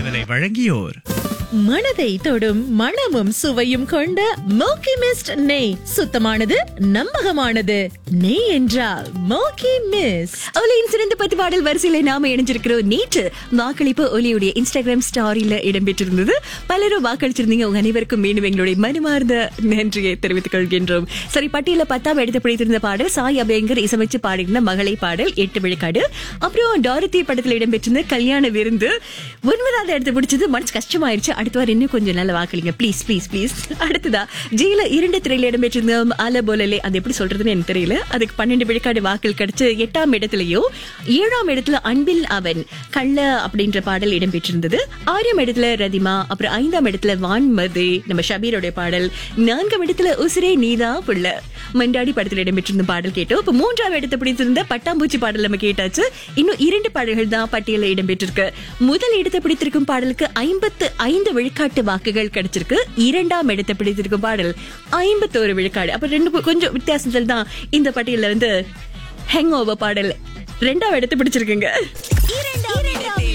இந்நேவலை வழங்கியோர் மனதை தொடும் மணமும் சுவையும் கொண்ட மோக்கி மிஸ்ட் நெய் சுத்தமானது நம்பகமானது நெய் என்றால் மோக்கி மிஸ்ட் ஒலியின் சிறந்த பத்து பாடல் வரிசையில நாம இணைஞ்சிருக்கிறோம் நேற்று வாக்களிப்பு ஒலியுடைய இன்ஸ்டாகிராம் ஸ்டாரியில இடம்பெற்றிருந்தது பலரும் வாக்களிச்சிருந்தீங்க உங்க அனைவருக்கும் மீண்டும் எங்களுடைய மனமார்ந்த நன்றியை தெரிவித்துக் கொள்கின்றோம் சரி பட்டியல பத்தாம் இடத்தை பிடித்திருந்த பாடல் சாய் அபயங்கர் இசையமைச்சு பாடியிருந்த மகளை பாடல் எட்டு விழுக்காடு அப்புறம் டாரதி படத்துல இடம்பெற்றிருந்த கல்யாண விருந்து ஒன்பதாவது இடத்தை பிடிச்சது மனசு கஷ்டமாயிருச்சு அடுத்த வாரம் இன்னும் கொஞ்சம் நல்ல வாக்களிங்க ப்ளீஸ் ப்ளீஸ் ப்ளீஸ் அடுத்ததா ஜெயில இரண்டு திரையில இடம்பெற்றிருந்த அல போலலே அது எப்படி சொல்றதுன்னு எனக்கு தெரியல அதுக்கு பன்னெண்டு விழுக்காடு வாக்கள் கிடைச்சு எட்டாம் இடத்துலயும் ஏழாம் இடத்துல அன்பில் அவன் கள்ள அப்படின்ற பாடல் இடம்பெற்றிருந்தது ஆறாம் இடத்துல ரதிமா அப்புறம் ஐந்தாம் இடத்துல வான்மதி நம்ம ஷபீரோட பாடல் நான்காம் இடத்துல உசிரே நீதா புள்ள மண்டாடி படத்துல இடம்பெற்றிருந்த பாடல் கேட்டோம் இப்ப மூன்றாம் இடத்தை பிடித்திருந்த பட்டாம்பூச்சி பாடல் நம்ம கேட்டாச்சு இன்னும் இரண்டு பாடல்கள் தான் பட்டியலில் இடம்பெற்றிருக்கு முதல் இடத்தை பிடித்திருக்கும் பாடலுக்கு ஐம்பத்து ஐந்து விழுக்காட்டு வாக்குகள் கிடைச்சிருக்கு இரண்டாம் இடத்தை பிடித்திருக்கும் பாடல் ஐம்பத்தோரு விழுக்காடு அப்ப ரெண்டு பு- கொஞ்சம் வித்தியாசத்தில் தான் இந்த பட்டியல்ல வந்து ஹெங் ஓவர் பாடல் ரெண்டாம் இடத்தை பிடிச்சிருக்குங்க